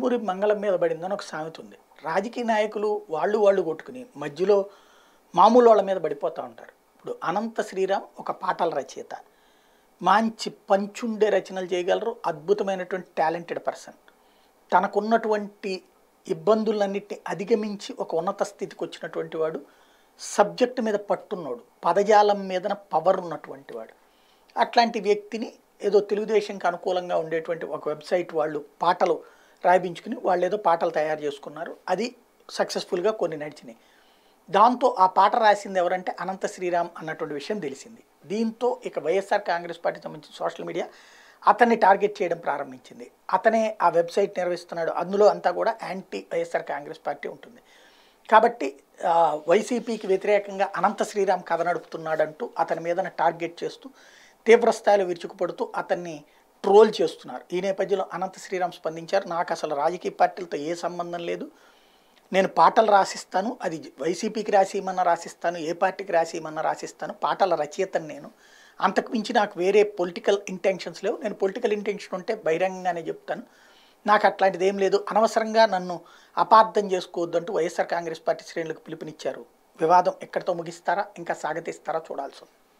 చుండుమురి మంగళం మీద పడిందని ఒక సామెత ఉంది రాజకీయ నాయకులు వాళ్ళు వాళ్ళు కొట్టుకుని మధ్యలో మామూలు వాళ్ళ మీద పడిపోతూ ఉంటారు ఇప్పుడు అనంత శ్రీరామ్ ఒక పాటల రచయిత మంచి పంచుండే రచనలు చేయగలరు అద్భుతమైనటువంటి టాలెంటెడ్ పర్సన్ తనకున్నటువంటి ఇబ్బందులన్నిటిని అధిగమించి ఒక ఉన్నత స్థితికి వచ్చినటువంటి వాడు సబ్జెక్ట్ మీద పట్టున్నాడు పదజాలం మీదన పవర్ ఉన్నటువంటి వాడు అట్లాంటి వ్యక్తిని ఏదో తెలుగుదేశంకి అనుకూలంగా ఉండేటువంటి ఒక వెబ్సైట్ వాళ్ళు పాటలు రాయించుకుని వాళ్ళు ఏదో పాటలు తయారు చేసుకున్నారు అది సక్సెస్ఫుల్గా కొన్ని నడిచినాయి దాంతో ఆ పాట రాసింది ఎవరంటే అనంత శ్రీరామ్ అన్నటువంటి విషయం తెలిసింది దీంతో ఇక వైఎస్ఆర్ కాంగ్రెస్ పార్టీకి సంబంధించిన సోషల్ మీడియా అతన్ని టార్గెట్ చేయడం ప్రారంభించింది అతనే ఆ వెబ్సైట్ నిర్వహిస్తున్నాడు అందులో అంతా కూడా యాంటీ వైఎస్ఆర్ కాంగ్రెస్ పార్టీ ఉంటుంది కాబట్టి ఆ, వైసీపీకి వ్యతిరేకంగా అనంత శ్రీరామ్ కథ నడుపుతున్నాడంటూ అతని మీదన టార్గెట్ చేస్తూ తీవ్రస్థాయిలో విరుచుకుపడుతూ అతన్ని ట్రోల్ చేస్తున్నారు ఈ నేపథ్యంలో అనంత శ్రీరామ్ స్పందించారు నాకు అసలు రాజకీయ పార్టీలతో ఏ సంబంధం లేదు నేను పాటలు రాసిస్తాను అది వైసీపీకి రాసిమన్నా రాసిస్తాను ఏ పార్టీకి రాసిమన్నా రాసిస్తాను పాటల రచయితను నేను అంతకు మించి నాకు వేరే పొలిటికల్ ఇంటెన్షన్స్ లేవు నేను పొలిటికల్ ఇంటెన్షన్ ఉంటే బహిరంగంగానే చెప్తాను నాకు అట్లాంటిది ఏం లేదు అనవసరంగా నన్ను అపార్థం చేసుకోవద్దు అంటూ వైఎస్ఆర్ కాంగ్రెస్ పార్టీ శ్రేణులకు పిలుపునిచ్చారు వివాదం ఎక్కడితో ముగిస్తారా ఇంకా సాగతీస్తారా చూడాల్సి ఉంది